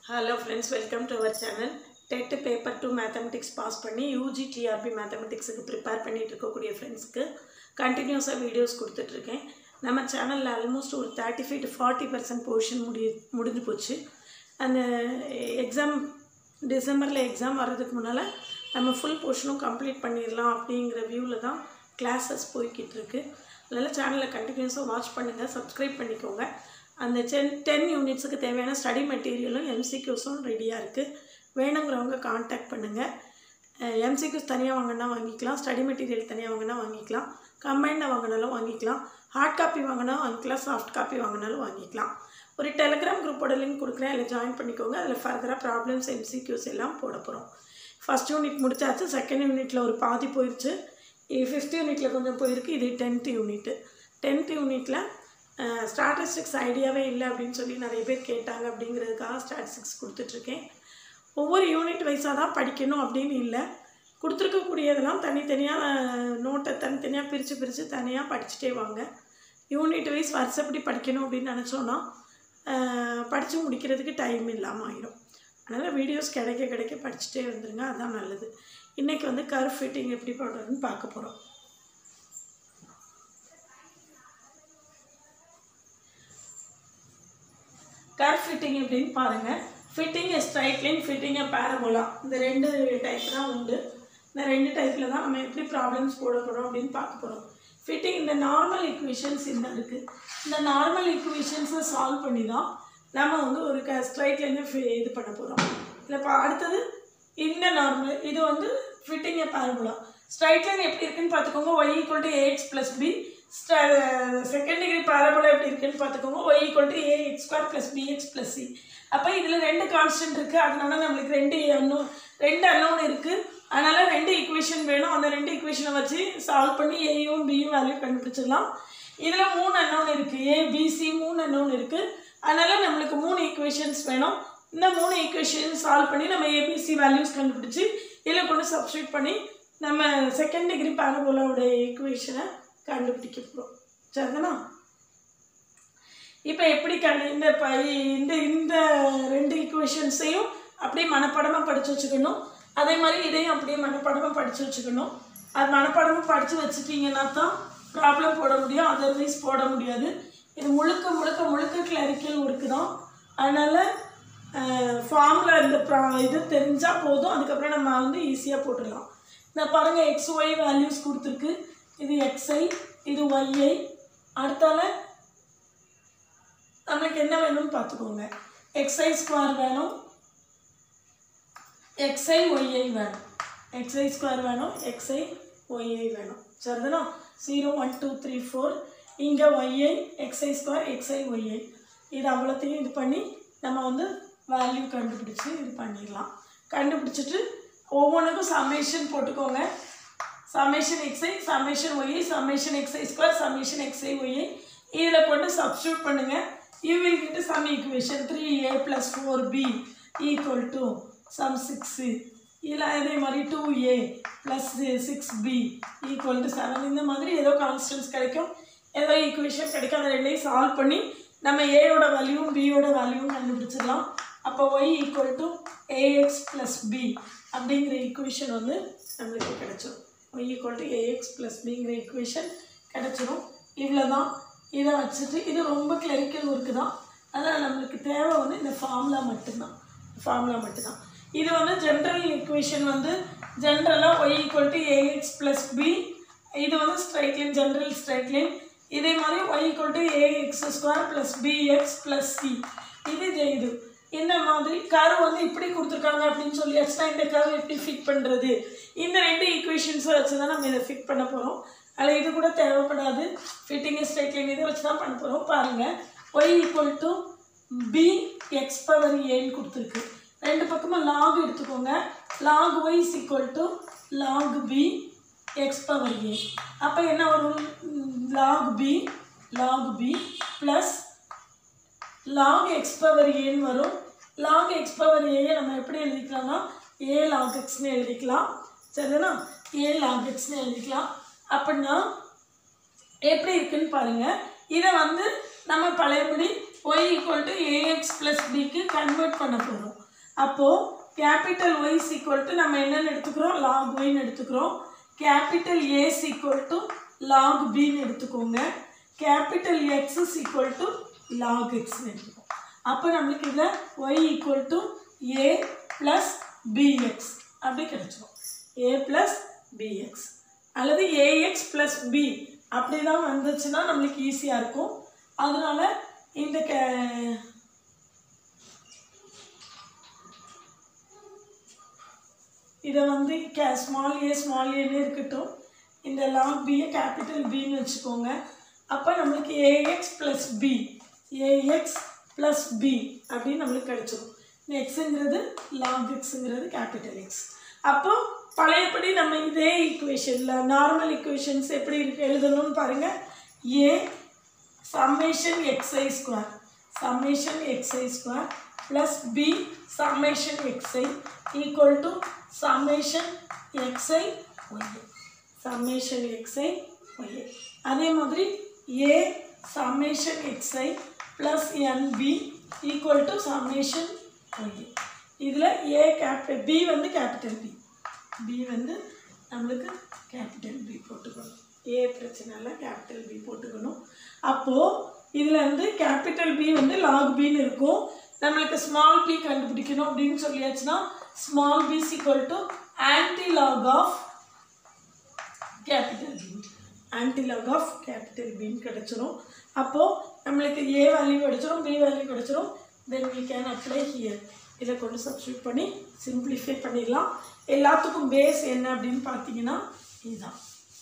hello friends welcome to our channel TET paper two mathematics pass பண்ணி UG TRB மேத்தமெட்டிக்ஸுக்கு prepare பண்ணிட்டு இருக்கக்கூடிய ஃப்ரெண்ட்ஸ்க்கு கண்டினியூஸாக வீடியோஸ் கொடுத்துட்ருக்கேன் நம்ம சேனலில் ஆல்மோஸ்ட் ஒரு thirty five to forty percent portion முடி முடிஞ்சு போச்சு அந்த எக்ஸாம் டிசம்பரில் எக்ஸாம் வர்றதுக்கு முன்னால் நம்ம ஃபுல் போர்ஷனும் கம்ப்ளீட் பண்ணிடலாம் அப்படிங்கிற வியூவில் தான் கிளாஸஸ் போய்கிட்டு இருக்கு அதனால் சேனலை கண்டினியூஸாக வாட்ச் பண்ணுங்கள் சப்ஸ்கிரைப் பண்ணிக்கோங்க அந்த டென் டென் யூனிட்ஸுக்கு தேவையான ஸ்டடி மெட்டீரியலும் எம்சிக்யூஸும் ரெடியாக இருக்குது வேணுங்கிறவங்க காண்டாக்ட் பண்ணுங்கள் எம்சிக்யூஸ் தனியாக வாங்கினா வாங்கிக்கலாம் ஸ்டடி மெட்டீரியல் தனியாக வாங்கினா வாங்கிக்கலாம் கம்பைண்டாக வாங்கினாலும் வாங்கிக்கலாம் ஹார்ட் காப்பி வாங்கினா வாங்கிக்கலாம் சாஃப்ட் காப்பி வாங்கினாலும் வாங்கிக்கலாம் ஒரு டெலிகிராம் குரூப்போட லிங்க் கொடுக்குறேன் அதில் ஜாயின் பண்ணிக்கோங்க அதில் ஃபர்தராக ப்ராப்ளம்ஸ் எம்சிக்யூஸ் எல்லாம் போட போகிறோம் ஃபஸ்ட் யூனிட் முடிச்சாச்சு செகண்ட் யூனிட்டில் ஒரு பாதி போயிடுச்சு ஃபிஃப்த் யூனிட்டில் கொஞ்சம் போயிருக்கு இது டென்த் யூனிட்டு டென்த் யூனிட்டில் ஸ்டாட்டிஸ்டிக்ஸ் ஐடியாவே இல்லை அப்படின்னு சொல்லி நிறைய பேர் கேட்டாங்க அப்படிங்கிறதுக்காக ஸ்டாட்டிஸ்டிக்ஸ் கொடுத்துட்ருக்கேன் ஒவ்வொரு யூனிட் வைஸாக தான் படிக்கணும் அப்படின்னு இல்லை கொடுத்துருக்கக்கூடியதெல்லாம் தனித்தனியாக நோட்டை தனித்தனியாக பிரித்து பிரித்து தனியாக படிச்சுட்டே வாங்க யூனிட் வைஸ் வருஷப்படி படிக்கணும் அப்படின்னு நினச்சோன்னா படித்து முடிக்கிறதுக்கு டைம் இல்லாமல் ஆயிடும் அதனால் வீடியோஸ் கிடைக்க கிடைக்க படிச்சுட்டே வந்துடுங்க அதுதான் நல்லது இன்றைக்கி வந்து கர் ஃபிட்டிங் எப்படி பண்ணுறதுன்னு பார்க்க போகிறோம் கர் ஃபிட்டிங் எப்படின்னு பாருங்கள் fitting a straight line fitting a parabola இந்த ரெண்டு டைப் தான் உண்டு இந்த ரெண்டு டைப்பில் தான் நம்ம எப்படி ப்ராப்ளம்ஸ் போட போகிறோம் அப்படின்னு பார்க்க போகிறோம் ஃபிட்டிங் இந்த நார்மல் ஈக்குவேஷன்ஸ் இந்த இருக்குது இந்த நார்மல் ஈக்குவேஷன்ஸை சால்வ் பண்ணி தான் நம்ம வந்து ஒரு க ஸ்ட்ரைட் லைனை இது பண்ண போகிறோம் இல்லை பா அடுத்தது இந்த நார்மல் இது வந்து fitting a parabola straight line எப்படி இருக்குன்னு பார்த்துக்கோங்க Y equal to A X plus B second degree parabola எப்படி இருக்குன்னு பார்த்துக்கோங்க Y equal to A X square plus B X plus C அப்போ இதில் ரெண்டு கான்ஸ்டன்ட் இருக்குது அதனால நம்மளுக்கு ரெண்டு அன்னோன் ரெண்டு அன்னோன் இருக்குது அதனால் ரெண்டு ஈக்குவேஷன் வேணும் அந்த ரெண்டு ஈக்குவேஷனை வச்சு சால்வ் பண்ணி ஏயும் பியும் வேல்யூ கண்டுபிடிச்சிடலாம் இதில் மூணு அன்னோன் இருக்குது ஏ பிசி மூணு அன்னோன் இருக்குது அதனால் நம்மளுக்கு மூணு ஈக்குவேஷன்ஸ் வேணும் இந்த மூணு ஈக்குவேஷன் சால்வ் பண்ணி நம்ம ஏபிசி வேல்யூஸ் கண்டுபிடிச்சி இதில் கொண்டு சப்ஸ்டியூட் பண்ணி நம்ம செகண்ட் டிகிரி பேரபோலாவோட ஈக்குவேஷனை கண்டுபிடிக்க போகிறோம் சரிதானா இப்போ எப்படி கண்டு இந்த ப இந்த இந்த ரெண்டு ஈக்குவேஷன்ஸையும் அப்படியே மனப்படமாக படித்து வச்சுக்கணும் அதே மாதிரி இதையும் அப்படியே மனப்படமாக படித்து வச்சுக்கணும் அது மனப்படமாக படித்து வச்சுட்டிங்கன்னா தான் ப்ராப்ளம் போட முடியும் அதர்வைஸ் போட முடியாது இது முழுக்க முழுக்க முழுக்க கிளரிக்கல் ஒர்க்கு தான் அதனால் ஃபார்மில் இந்த ப்ரா இது தெரிஞ்சால் போதும் அதுக்கப்புறம் நம்ம வந்து ஈஸியாக போட்டுடலாம் இந்த பாருங்கள் எக்ஸ் ஒய் வேல்யூஸ் கொடுத்துருக்கு இது எக்ஸ்ஐ இது ஒய்ஐ அடுத்தால நம்மளுக்கு என்ன வேணும்னு பார்த்துக்கோங்க எக்ஸ்ஐ ஸ்கொயர் வேணும் எக்ஸ்ஐ ஒய்ஐ வேணும் எக்ஸ்ஐ ஸ்கொயர் வேணும் எக்ஸ்ஐ ஒய்ஐ வேணும் சரிதானா zero one two three four இங்கே Y I X I square X I Y I இது அவ்வளோத்தையும் இது பண்ணி நம்ம வந்து வேல்யூ கண்டுபிடிச்சி இது பண்ணிடலாம் கண்டுபிடிச்சிட்டு ஒவ்வொன்றுக்கும் சமேஷன் போட்டுக்கோங்க summation X I summation Y I summation X I square summation X I Y I இதில் கொண்டு சப்ஸ்டியூட் பண்ணுங்கள் you will get some equation three A plus four B equal to some six இல்லை அதே மாதிரி two A plus six B equal to seven இந்த மாதிரி ஏதோ constants கிடைக்கும் ஏதோ ஈக்குவேஷன் கிடைக்கும் அதை ரெண்டையும் சால்வ் பண்ணி நம்ம ஏயோட வேல்யூவும் பியோட வேல்யூவும் கண்டுபிடிச்சிடலாம் அப்போ Y equal to A X plus B அப்படிங்கிற ஈக்குவேஷன் வந்து நம்மளுக்கு கிடைச்சிடும் Y equal to A X plus பிங்கிற ஈக்குவேஷன் கிடச்சிரும் இவ்வளோ தான் இதை வச்சுட்டு இது ரொம்ப கிளரிக்கல் ஒர்க்கு தான் அதனால் நம்மளுக்கு தேவை வந்து இந்த ஃபார்முலா மட்டும்தான் ஃபார்முலா மட்டும்தான் இது வந்து ஜென்ரல் ஈக்குவேஷன் வந்து ஜென்ரலாக Y equal to A X plus B இது வந்து straight line general straight line இதே மாதிரி Y equal to A X square plus B X plus C இது இது இந்த மாதிரி கரு வந்து இப்படி கொடுத்துருக்காங்க அப்படின்னு சொல்லியாச்சுன்னா இந்த கரு எப்படி ஃபிட் பண்ணுறது இந்த ரெண்டு ஈக்குவேஷன்ஸை வச்சு தான் நம்ம இதை ஃபிட் பண்ண போகிறோம் அதில் இது கூட தேவைப்படாது ஃபிட்டிங் ஸ்ட்ரைட் லைன் இதை வச்சு தான் பண்ண போகிறோம் பாருங்கள் Y equal to B X power ஏன்னு கொடுத்துருக்கு ரெண்டு பக்கமும் லாக் எடுத்துக்கோங்க log Y is equal to log B X power A அப்போ என்ன வரும் log B log B plus log X power ஏன்னு வரும் லாக் எக்ஸ் பவர் ஏயை நம்ம எப்படி எழுதிக்கலாம்னா ஏ லாக் எக்ஸ்னு எழுதிக்கலாம் சரிதானா ஏ லாக் எக்ஸ்னு எழுதிக்கலாம் அப்படின்னா எப்படி இருக்குன்னு பாருங்கள் இதை வந்து நம்ம பழையபடி Y equal to A X plus பிக்கு கன்வெர்ட் பண்ண போகிறோம் அப்போது கேபிட்டல் ஒய் ஈக்குவல் டு நம்ம என்னென்னு எடுத்துக்கிறோம் லாக் ஒய்னு எடுத்துக்கிறோம் capital A equal to log பின்னு எடுத்துக்கோங்க capital X is equal to log எக்ஸ்னு எடுத்துக்கோம் அப்போ நம்மளுக்கு இதில் Y equal to A plus B X அப்படி கிடைச்சிரும் ஏ ப்ளஸ் பிஎக்ஸ் அல்லது ஏஎக்ஸ் ப்ளஸ் பி அப்படி தான் வந்துச்சுன்னா நம்மளுக்கு ஈஸியாக இருக்கும் அதனால இந்த கே இதை வந்து கே ஸ்மால் ஏ ஸ்மால் ஏன்னு இருக்கட்டும் இந்த லாங் பியை கேபிட்டல் பின்னு வச்சுக்கோங்க அப்போ நம்மளுக்கு A X plus B A X plus B அப்படின்னு நம்மளுக்கு கிடைச்சிரும் இந்த எக்ஸுங்கிறது லாங் எக்ஸுங்கிறது கேபிட்டல் எக்ஸ் அப்போ பழையபடி நம்ம இதே ஈக்குவேஷனில் நார்மல் ஈக்குவேஷன்ஸ் எப்படி இருக்கு எழுதணும்னு பாருங்கள் A summation X I square summation X I square plus B summation X I equal to summation X I Y A summation X I Y A அதே மாதிரி A summation X I plus N B equal to summation Y A இதில் ஏ கேபிட்டல் பி வந்து capital B B வந்து நம்மளுக்கு capital B போட்டுக்கணும் ஏ பிரச்சனை இல்லை capital B போட்டுக்கணும் அப்போது இதில் வந்து கேபிட்டல் பி வந்து லாக் பின்னு இருக்கும் நம்மளுக்கு ஸ்மால் பி கண்டுபிடிக்கணும் அப்படின்னு சொல்லியாச்சுன்னா small B equal to anti log of capital B anti log of capital பின்னு கிடச்சிரும் அப்போது நம்மளுக்கு ஏ வேல்யூ கிடச்சிரும் பி வேல்யூ கிடச்சிரும் then we can apply here இதை கொண்டு சப்ஸ்டியூட் பண்ணி சிம்பிளிஃபை பண்ணிடலாம் எல்லாத்துக்கும் பேஸ் என்ன அப்படின்னு பார்த்தீங்கன்னா இதுதான்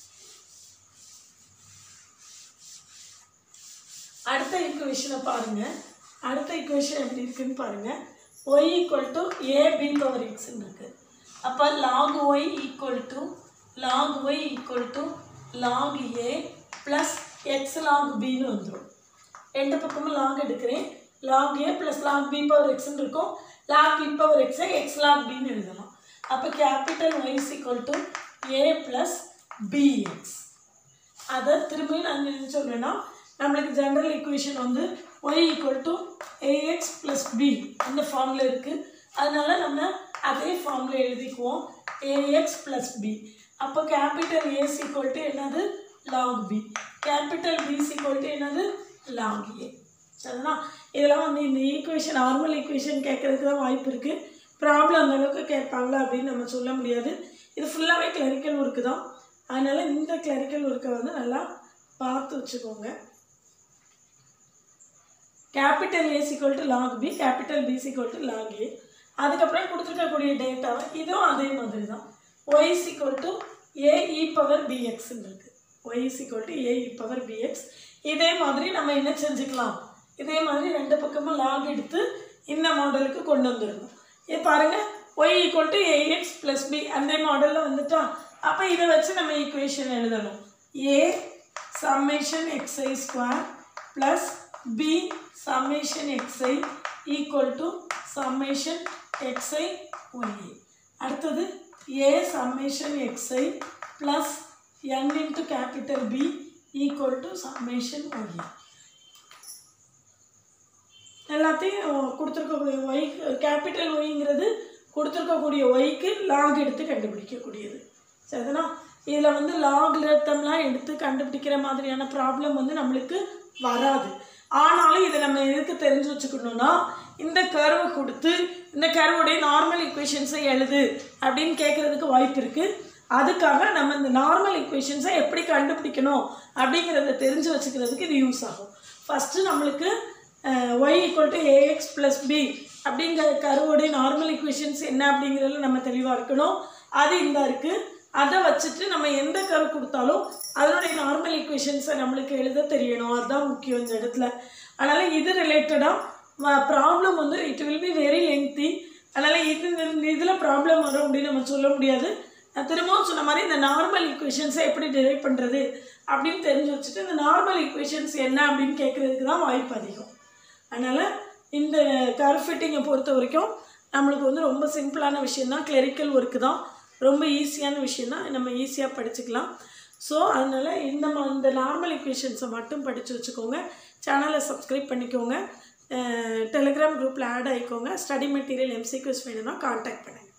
அடுத்த ஈக்குவேஷனை பாருங்க அடுத்த ஈக்குவேஷன் எப்படி இருக்குன்னு பாருங்க Y equal to A B power எக்ஸ்ன்னு இருக்கு அப்போ log Y equal to log Y equal to log A plus X log பின்னு வந்துடும் ரெண்டு பக்கமும் லாக் எடுக்கிறேன் log A plus log B power எக்ஸ்ன்னு இருக்கும் லாக் பி பவர் எக்ஸை எக்ஸ் லாக் பின்னு எழுதலாம் அப்போ capital Y is equal to A plus B X அதை திரும்பியும் நான் என்ன சொல்கிறேன்னா நம்மளுக்கு ஜென்ரல் ஈக்குவேஷன் வந்து Y equal to A X plus B அந்த ஃபார்மில் இருக்குது அதனால நம்ம அதே ஃபார்மில் எழுதிக்குவோம் ஏஎக்ஸ் ப்ளஸ் பி அப்போ கேபிட்டல் ஏஸ் ஈக்குவல் டு என்னது log B capital B equal to என்னது லாக் ஏ சரிங்களா இதெல்லாம் வந்து இந்த ஈக்குவேஷன் நார்மல் ஈக்குவேஷன் கேட்குறதுக்கு தான் வாய்ப்பு இருக்குது ப்ராப்ளம் அந்த அளவுக்கு கேட்பாங்களா அப்படின்னு நம்ம சொல்ல முடியாது இது ஃபுல்லாகவே கிளரிக்கல் ஒர்க்கு தான் அதனால் இந்த கிளரிக்கல் ஒர்க்கை வந்து நல்லா பார்த்து வச்சுக்கோங்க capital A equal to log B capital B equal to log A அதுக்கப்புறம் கொடுத்துருக்கக்கூடிய டேட்டாவை இதுவும் அதே மாதிரி தான் Y equal to A E power பிஎக்ஸ்ன்னு இருக்குது Y equal to A E power B X இதே மாதிரி நம்ம என்ன செஞ்சுக்கலாம் இதே மாதிரி ரெண்டு பக்கமும் லாக் எடுத்து இந்த மாடலுக்கு கொண்டு வந்துடணும் இது பாருங்கள் Y equal to A X plus B அந்த மாடலில் வந்துட்டா அப்போ இதை வச்சு நம்ம ஈக்குவேஷன் எழுதணும் A summation X I square plus B summation X I equal to summation X I Y A அடுத்தது A summation X I plus N into capital B equal to summation Y A எல்லாத்தையும் கொடுத்துருக்கக்கூடிய ஒய் கேபிட்டல் ஒய்ங்கிறது கொடுத்துருக்கக்கூடிய ஒய்க்கு லாக் எடுத்து கண்டுபிடிக்கக்கூடியது சரிதானா இதில் வந்து லாக் ரத்தம்லாம் எடுத்து கண்டுபிடிக்கிற மாதிரியான ப்ராப்ளம் வந்து நம்மளுக்கு வராது ஆனாலும் இதை நம்ம எதுக்கு தெரிஞ்சு வச்சுக்கணும்னா இந்த கர்வை கொடுத்து இந்த கர்வுடைய நார்மல் ஈக்குவேஷன்ஸை எழுது அப்படின்னு கேட்குறதுக்கு வாய்ப்பு இருக்குது அதுக்காக நம்ம இந்த நார்மல் ஈக்குவேஷன்ஸை எப்படி கண்டுபிடிக்கணும் அப்படிங்கிறத தெரிஞ்சு வச்சுக்கிறதுக்கு இது யூஸ் ஆகும் ஃபஸ்ட்டு நம்மளுக்கு Y equal to A X plus B அப்படிங்கிற கருவோடைய நார்மல் ஈக்குவேஷன்ஸ் என்ன அப்படிங்கிறதுல நம்ம தெளிவாக இருக்கணும் அது இந்த இருக்குது அதை வச்சுட்டு நம்ம எந்த கரு கொடுத்தாலும் அதனுடைய நார்மல் ஈக்குவேஷன்ஸை நம்மளுக்கு எழுத தெரியணும் அதுதான் முக்கியம் இந்த இடத்துல அதனால் இது ரிலேட்டடாக ப்ராப்ளம் வந்து it will be very lengthy அதனால் இது இந்த இதில் ப்ராப்ளம் வரும் அப்படின்னு நம்ம சொல்ல முடியாது நான் திரும்பவும் சொன்ன மாதிரி இந்த நார்மல் ஈக்குவேஷன்ஸை எப்படி டிரைவ் பண்ணுறது அப்படின்னு தெரிஞ்சு வச்சுட்டு இந்த நார்மல் ஈக்குவேஷன்ஸ் என்ன அப்படின்னு கேட்குறதுக்கு தான் வாய்ப்பு அதிகம் அதனால் இந்த கர் ஃபிட்டிங்கை பொறுத்த வரைக்கும் நம்மளுக்கு வந்து ரொம்ப சிம்பிளான விஷயந்தான் கிளரிக்கல் ஒர்க்கு தான் ரொம்ப ஈஸியான விஷயந்தான் நம்ம ஈஸியாக படிச்சுக்கலாம் ஸோ அதனால் இந்த மா இந்த நார்மல் ஈக்குவேஷன்ஸை மட்டும் படித்து வச்சுக்கோங்க சேனலை சப்ஸ்கிரைப் பண்ணிக்கோங்க டெலிகிராம் குரூப்பில் ஆட் ஆகிக்கோங்க ஸ்டடி மெட்டீரியல் எம்சிக்யூஸ் வேணும்னா காண்டாக்ட் பண்ணுங்கள்